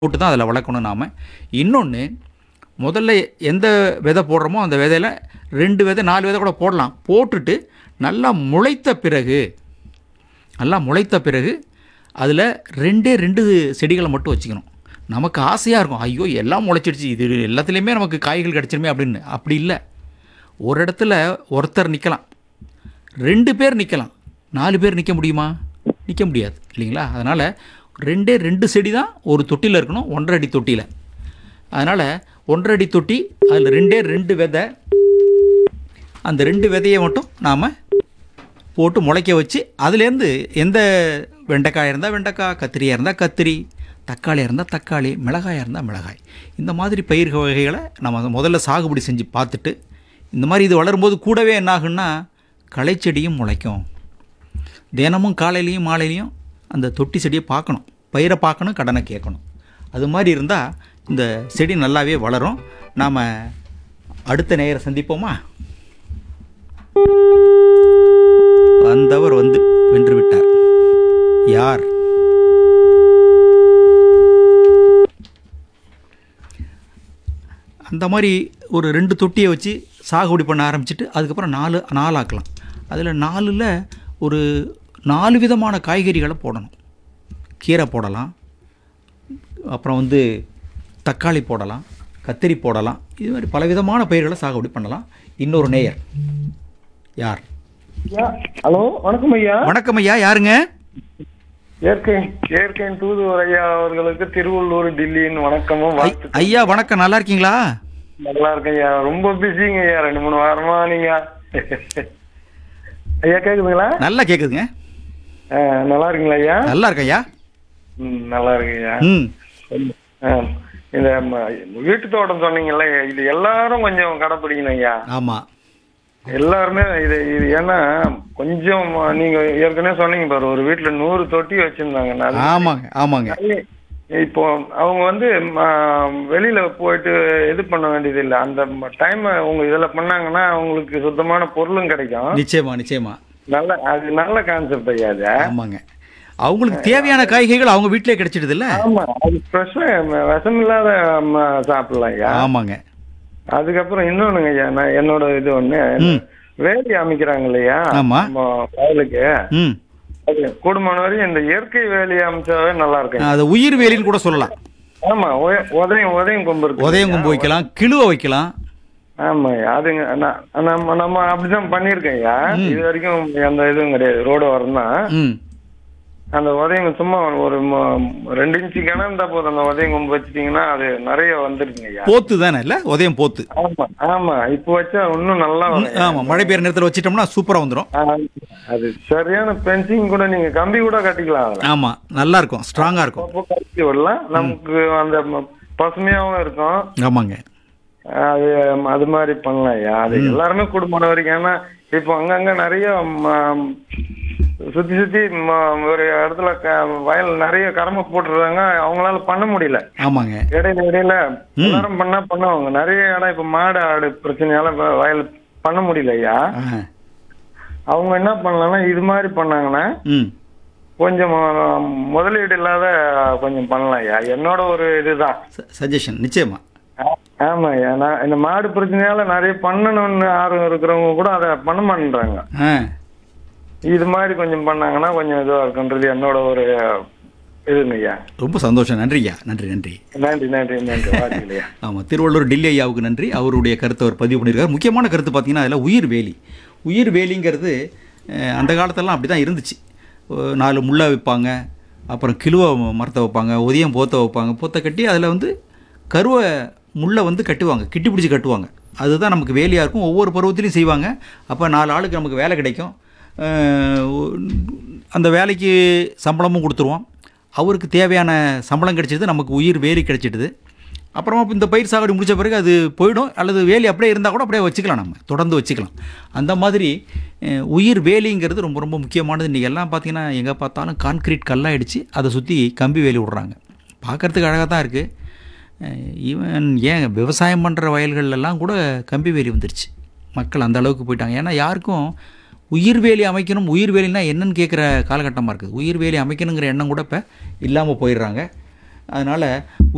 போட்டு தான் அதில் வளர்க்கணும் நாம் இன்னொன்று முதல்ல எந்த விதை போடுறோமோ அந்த விதையில ரெண்டு விதை நாலு விதை கூட போடலாம் போட்டுட்டு நல்லா முளைத்த பிறகு நல்லா முளைத்த பிறகு அதில் ரெண்டே ரெண்டு செடிகளை மட்டும் வச்சுக்கணும் நமக்கு ஆசையாக இருக்கும் ஐயோ எல்லாம் முளைச்சிடுச்சு இது எல்லாத்துலேயுமே நமக்கு காய்கள் கிடச்சிருமே அப்படின்னு அப்படி இல்லை ஒரு இடத்துல ஒருத்தர் நிற்கலாம் ரெண்டு பேர் நிற்கலாம் நாலு பேர் நிற்க முடியுமா நிற்க முடியாது இல்லைங்களா அதனால் ரெண்டே ரெண்டு செடி தான் ஒரு தொட்டியில் இருக்கணும் ஒன்றரை அடி தொட்டியில் அதனால் ஒன்றரை அடி தொட்டி அதில் ரெண்டே ரெண்டு விதை அந்த ரெண்டு விதையை மட்டும் நாம் போட்டு முளைக்க வச்சு அதுலேருந்து எந்த வெண்டைக்காய் இருந்தால் வெண்டைக்காய் கத்திரியாக இருந்தால் கத்திரி தக்காளியாக இருந்தால் தக்காளி மிளகாயாக இருந்தால் மிளகாய் இந்த மாதிரி பயிர் வகைகளை நம்ம முதல்ல சாகுபடி செஞ்சு பார்த்துட்டு இந்த மாதிரி இது வளரும்போது கூடவே என்ன ஆகுன்னா களைச்செடியும் முளைக்கும் தினமும் காலையிலையும் மாலையிலையும் அந்த தொட்டி செடியை பார்க்கணும் பயிரை பார்க்கணும் கடனை கேட்கணும் அது மாதிரி இருந்தால் இந்த செடி நல்லாவே வளரும் நாம் அடுத்த நேர சந்திப்போமா வந்தவர் வந்து வென்று விட்டார் யார் அந்த மாதிரி ஒரு ரெண்டு தொட்டியை வச்சு சாகுபடி பண்ண ஆரம்பிச்சிட்டு அதுக்கப்புறம் நாலு நாலாக்கலாம் அதில் நாலில் ஒரு நாலு விதமான காய்கறிகளை போடணும் கீரை போடலாம் அப்புறம் வந்து தக்காளி போடலாம் கத்திரி போடலாம் இது மாதிரி பலவிதமான பயிர்களை சாகுபடி பண்ணலாம் இன்னொரு நேயர் யார் ஐயா ஹலோ வணக்கம் ஐயா வணக்கம் ஐயா யாருங்க இயற்கை இயற்கையின் தூதுவர் ஐயா அவர்களுக்கு திருவள்ளூர் டில்லியின் வணக்கமும் வாழ்த்து ஐயா வணக்கம் நல்லா இருக்கீங்களா நல்லா இருக்கேன் ஐயா ரொம்ப பிஸிங்க ஐயா ரெண்டு மூணு வாரமா நீங்க ஐயா கேக்குதுங்களா நல்லா கேட்குதுங்க ஆ, நல்லா இருக்கீங்களா ஐயா நல்லா இருக்கேன் ஐயா ம், நல்லா இருக்கு ஐயா ம் ஆ, இந்த ம- வீட்டு தோட்டம் சொன்னீங்கல்ல இது எல்லாரும் கொஞ்சம் கடைப்பிடிக்கணும் ஐயா ஆமாம் எல்லாருமே இது இது ஏன்னா கொஞ்சம் நீங்க ஏற்கனவே சொன்னீங்க பாரு ஒரு வீட்டுல நூறு தொட்டி வச்சிருந்தாங்க நான் ஆமாங்க ஆமாங்க இப்போ அவங்க வந்து ம, வெளியில போயிட்டு இது பண்ண வேண்டியது இல்லை அந்த டைம் உங்க இதுல பண்ணாங்கன்னா அவங்களுக்கு சுத்தமான பொருளும் கிடைக்கும் நிச்சயமா நிச்சயமா நல்ல அது நல்ல கான்செப்ட் ஐயா அது ஆமாங்க அவங்களுக்கு தேவையான காய்கறிகள் அவங்க வீட்டிலே கிடைச்சிடுது இல்ல ஆமா அது ஃப்ரெஷ்ஷா விஷம் இல்லாத ம, சாப்பிடலாம் ஐயா ஆமாங்க அதுக்கப்புறம் இன்னொன்னுங்க ஐயா நான் என்னோட இது ஒண்ணு ம். வேலி அமைக்கிறாங்க இல்லையா ஆமா. நம்ம வயலுக்கு ம் அது கூடுமான வரையும் இந்த இயற்கை வேலி அமைச்சாவே நல்லா இருக்கும் அது உயிர் வேலின்னு கூட சொல்லலாம் ஆமா உய- உதயம் உதயம் கொம்பு இருக்கு உதயம் கொம்பு வைக்கலாம் கிழுவை வைக்கலாம் ஆமா அதுங்க நான் நம்ம நம்ம அப்படிதான் பண்ணிருக்கோம் ஐயா இது வரைக்கும் அந்த இதுவும் கிடையாது ரோடு வரணும்னா ம் அந்த உதயம் சும்மா ஒரு ம- ரெண்டு இன்ச்சு கிணறு இருந்தா போதும் அந்த உதயம் கொம்பு வச்சிட்டீங்கன்னா அது நிறைய வந்துருக்குங்க ஐயா போத்து தானே இல்ல உதயம் போத்து ஆமா ஆமா இப்போ வச்சா இன்னும் நல்லா வரும் ஆமா மழை பெய்யுற நேரத்தில் வச்சிட்டோம்னா சூப்பரா வந்துடும் ஆ, அது சரியான பென்சிங் கூட நீங்க கம்பி கூட கட்டிக்கலாம் அதுல ஆமா நல்லா இருக்கும் ஸ்ட்ராங்கா இருக்கும் அப்போ கட்டி விடலாம் நமக்கு அந்த ம- பசுமையாவும் இருக்கும் ஆமாங்க அது அது மாதிரி பண்ணலாம் ஐயா அது எல்லாருமே குடும்பம் வரைக்கும் ஏன்னா இப்போ அங்கங்க நிறைய ம- சுத்தி சுத்தி ம- ஒரு இடத்துல க- வயல் நிறைய கடமை போட்டுருக்காங்க அவங்களால பண்ண முடியல ஆமாங்க இடையில இடையில எல்லாரும் பண்ணா பண்ணுவாங்க நிறைய இடம் இப்ப மாடு ஆடு பிரச்சனையால வ- வயல் பண்ண முடியல ஐயா ஆ. அவங்க என்ன பண்ணலாம்னா இது மாதிரி பண்ணாங்கன்னா ம் கொஞ்சம் அஹ், முதலீடு இல்லாத கொஞ்சம் பண்ணலாம் ஐயா என்னோட ஒரு இதுதான் சஜஷன் நிச்சயமா ஆ- ஆமா ஐயா நான் இந்த மாடு பிரச்சனையால நிறைய பண்ணணும்னு ஆர்வம் இருக்கிறவங்க கூட அதை பண்ண மாட்டேன்றாங்க ஆ இது மாதிரி கொஞ்சம் பண்ணாங்கன்னா கொஞ்சம் இதுவா இருக்குன்றது என்னோட ஒரு இதுங்க ஐயா ரொம்ப சந்தோஷம் நன்றியா நன்றி நன்றி நன்றி நன்றி நன்றி வாழ்த்துக்கள் ஐயா ஆமாம் திருவள்ளூர் டில்லி ஐயாவுக்கு நன்றி அவருடைய கருத்தை அவர் பதிவு பண்ணியிருக்காரு முக்கியமான கருத்து பார்த்தீங்கன்னா அதில் உயிர் வேலி உயிர் வேலிங்கிறது அஹ், அந்த காலத்தெல்லாம் அப்படி தான் இருந்துச்சு அஹ், நாலு முள்ளை வைப்பாங்க அப்புறம் கிலுவை மரத்தை வைப்பாங்க உதயம் போத்த வைப்பாங்க போத்த கட்டி அதில் வந்து கருவை முள்ளை வந்து கட்டுவாங்க கிட்டி பிடிச்சி கட்டுவாங்க அதுதான் நமக்கு வேலியாக இருக்கும் ஒவ்வொரு பருவத்திலையும் செய்வாங்க அப்போ நாலு ஆளுக்கு நமக்கு வேலை கிடைக்கும் அஹ், அந்த வேலைக்கு சம்பளமும் கொடுத்துருவோம் அவருக்கு தேவையான சம்பளம் கிடைச்சிடுது நமக்கு உயிர் வேலி கிடைச்சிடுது அப்புறமா இப்ப இந்த பயிர் சாகுபடி முடிச்ச பிறகு அது போயிடும் அல்லது வேலி அப்படியே இருந்தால் கூட அப்படியே வச்சுக்கலாம் நம்ம தொடர்ந்து வச்சுக்கலாம் அந்த மாதிரி அஹ், உயிர் வேலிங்கிறது ரொம்ப ரொம்ப முக்கியமானது இன்றைக்கி எல்லாம் பார்த்தீங்கன்னா எங்கே பார்த்தாலும் கான்கிரீட் கல்லாயிடுச்சு அதை சுற்றி கம்பி வேலி விடுறாங்க பார்க்கறதுக்கு அழகாக தான் இருக்குது ஈவன் ஏன் விவசாயம் பண்ணுற வயல்கள்லாம் கூட கம்பி வேலி வந்துருச்சு மக்கள் அந்த அளவுக்கு போயிட்டாங்க ஏன்னா யாருக்கும் உயிர் வேலி அமைக்கணும் உயிர் வேலினா என்னன்னு கேட்குற காலகட்டமாக இருக்குது உயிர் வேலி அமைக்கணுங்கிற எண்ணம் கூட இப்போ இல்லாமல் போயிடுறாங்க அதனால்